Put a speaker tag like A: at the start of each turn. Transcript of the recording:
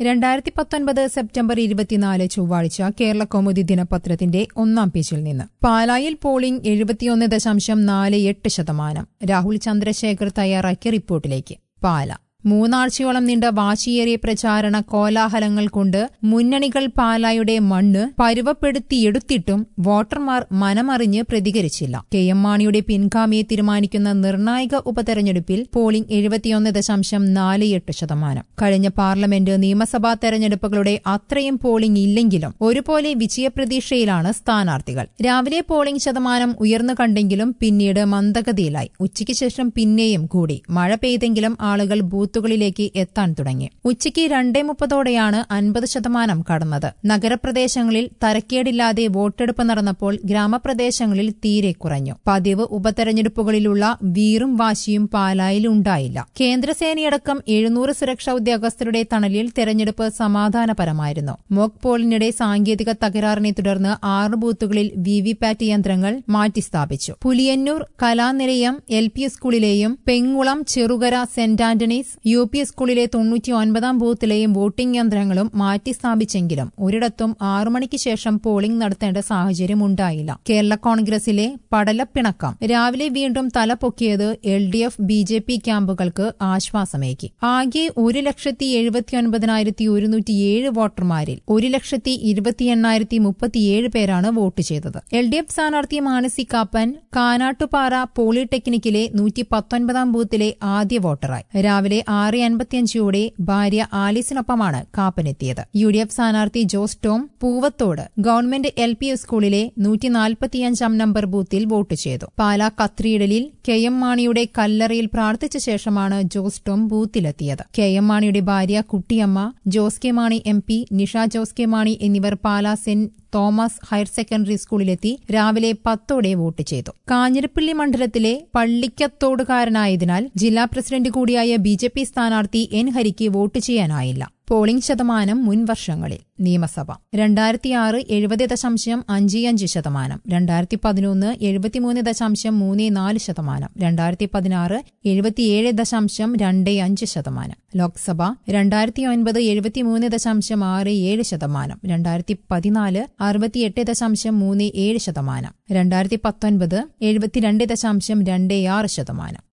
A: രണ്ടായിരത്തി പത്തൊൻപത് സെപ്റ്റംബർ ഇരുപത്തിനാല് ചൊവ്വാഴ്ച കേരള കൗമുദി ദിനപത്രത്തിന്റെ ഒന്നാം പേജിൽ നിന്ന് പാലായിൽ പോളിംഗ് എഴുപത്തിയൊന്ന് ദശാംശം നാല് എട്ട് ശതമാനം രാഹുൽ ചന്ദ്രശേഖർ തയ്യാറാക്കിയ റിപ്പോർട്ടിലേക്ക് പാല മൂന്നാഴ്ചയോളം നീണ്ട വാശിയേറിയ പ്രചാരണ കോലാഹലങ്ങൾ കൊണ്ട് മുന്നണികൾ പാലായുടെ മണ്ണ് പരുവപ്പെടുത്തിയെടുത്തിട്ടും വോട്ടർമാർ മനമറിഞ്ഞ് പ്രതികരിച്ചില്ല കെ എം മാണിയുടെ പിൻഗാമിയെ തീരുമാനിക്കുന്ന നിർണായക ഉപതെരഞ്ഞെടുപ്പിൽ പോളിംഗ് എഴുപത്തിയൊന്ന് ദശാംശം നാല് എട്ട് ശതമാനം കഴിഞ്ഞ പാർലമെന്റ് നിയമസഭാ തെരഞ്ഞെടുപ്പുകളുടെ അത്രയും പോളിംഗ് ഇല്ലെങ്കിലും ഒരുപോലെ വിജയപ്രതീക്ഷയിലാണ് സ്ഥാനാർത്ഥികൾ രാവിലെ പോളിംഗ് ശതമാനം ഉയർന്നു കണ്ടെങ്കിലും പിന്നീട് മന്ദഗതിയിലായി ഉച്ചയ്ക്ക് ശേഷം പിന്നെയും കൂടി മഴ പെയ്തെങ്കിലും ആളുകൾ ബൂത്തുകളിലേക്ക് എത്താൻ തുടങ്ങി ഉച്ചയ്ക്ക് രണ്ടേ മുപ്പതോടെയാണ് അൻപത് ശതമാനം കടന്നത് നഗരപ്രദേശങ്ങളിൽ തരക്കേടില്ലാതെ വോട്ടെടുപ്പ് നടന്നപ്പോൾ ഗ്രാമപ്രദേശങ്ങളിൽ തീരെ കുറഞ്ഞു പതിവ് ഉപതെരഞ്ഞെടുപ്പുകളിലുള്ള വീറും വാശിയും പാലായിൽ ഉണ്ടായില്ല കേന്ദ്രസേനയടക്കം എഴുന്നൂറ് സുരക്ഷാ ഉദ്യോഗസ്ഥരുടെ തണലിൽ തെരഞ്ഞെടുപ്പ് സമാധാനപരമായിരുന്നു മോക്ക് പോളിനിടെ സാങ്കേതിക തകരാറിനെ തുടർന്ന് ആറ് ബൂത്തുകളിൽ വിവിപാറ്റ് യന്ത്രങ്ങൾ മാറ്റിസ്ഥാപിച്ചു പുലിയന്നൂർ കലാനിലയം എൽ പി സ്കൂളിലെയും Pengulam Cherukara saint Antony's U P സ്കൂളിലെ തൊണ്ണൂറ്റി ഒൻപതാം ബൂത്തിലെയും വോട്ടിംഗ് യന്ത്രങ്ങളും മാറ്റിസ്ഥാപിച്ചെങ്കിലും ഒരിടത്തും ആറു മണിക്ക് ശേഷം പോളിംഗ് നടത്തേണ്ട സാഹചര്യം ഉണ്ടായില്ല കേരള കോൺഗ്രസിലെ പടലപ്പിണക്കം രാവിലെ വീണ്ടും തലപൊക്കിയത് L D F B J P ക്യാമ്പുകൾക്ക് ആശ്വാസമേകി ആകെ ഒരു ലക്ഷത്തി എഴുപത്തിയൊൻപതിനായിരത്തി ഒരുന്നൂറ്റിയേഴ് വോട്ടർമാരിൽ ഒരു ലക്ഷത്തി ഇരുപത്തി എണ്ണായിരത്തി മുപ്പത്തിയേഴ് പേരാണ് വോട്ട് ചെയ്തത് എൽ ഡി എഫ് സ്ഥാനാർത്ഥി മാനസി കാപ്പൻ കാനാട്ടുപാറ പോളിടെക്നിക്കിലെ നൂറ്റി പത്തൊൻപതാം ബൂത്തിലെ ആദ്യ വോട്ടറായി രാവിലെ ആറ് അൻപത്തിയഞ്ചോടെ ഭാര്യ ആലീസിനൊപ്പമാണ് കാപ്പനെത്തിയത് യു ഡി എഫ് സ്ഥാനാർത്ഥി Jose Tom Poovathode government L P സ്കൂളിലെ നൂറ്റി നാൽപ്പത്തിയഞ്ചാം നമ്പർ ബൂത്തിൽ വോട്ട് ചെയ്തു പാലാ കത്രിയിടലിൽ കെ എം മാണിയുടെ കല്ലറയിൽ പ്രാർത്ഥിച്ച ശേഷമാണ് ജോസ് ടോം ബൂത്തിലെത്തിയത് കെ എം മാണിയുടെ ഭാര്യ Kuttiyamma Jose K Mani M P Nisha Jose K Mani എന്നിവർ Pala saint Thomas higher secondary സ്കൂളിലെത്തി രാവിലെ പത്തോടെ വോട്ട് ചെയ്തു കാഞ്ഞിരപ്പള്ളി മണ്ഡലത്തിലെ പള്ളിക്കത്തോടുകാരനായതിനാൽ ജില്ലാ പ്രസിഡന്റ് കൂടിയായ ബി ജെ പി സ്ഥാനാർത്ഥി എൻ ഹരിക്ക് വോട്ട് ചെയ്യാനായില്ല പോളിംഗ് ശതമാനം മുൻവർഷങ്ങളിൽ നിയമസഭ രണ്ടായിരത്തിയാറ് എഴുപത് ദശാംശം അഞ്ച് അഞ്ച് ശതമാനം രണ്ടായിരത്തി പതിനൊന്ന് എഴുപത്തിമൂന്ന് ദശാംശം മൂന്ന് നാല് ശതമാനം രണ്ടായിരത്തി പതിനാറ് എഴുപത്തിയേഴ് ദശാംശം രണ്ട് അഞ്ച് ശതമാനം ലോക്സഭ രണ്ടായിരത്തി ഒൻപത് എഴുപത്തിമൂന്ന് ദശാംശം ആറ് ഏഴ് ശതമാനം രണ്ടായിരത്തി പതിനാല് അറുപത്തിയെട്ട് ദശാംശം മൂന്ന് ഏഴ് ശതമാനം രണ്ടായിരത്തി പത്തൊൻപത് എഴുപത്തിരണ്ട് ദശാംശം രണ്ട് ആറ് ശതമാനം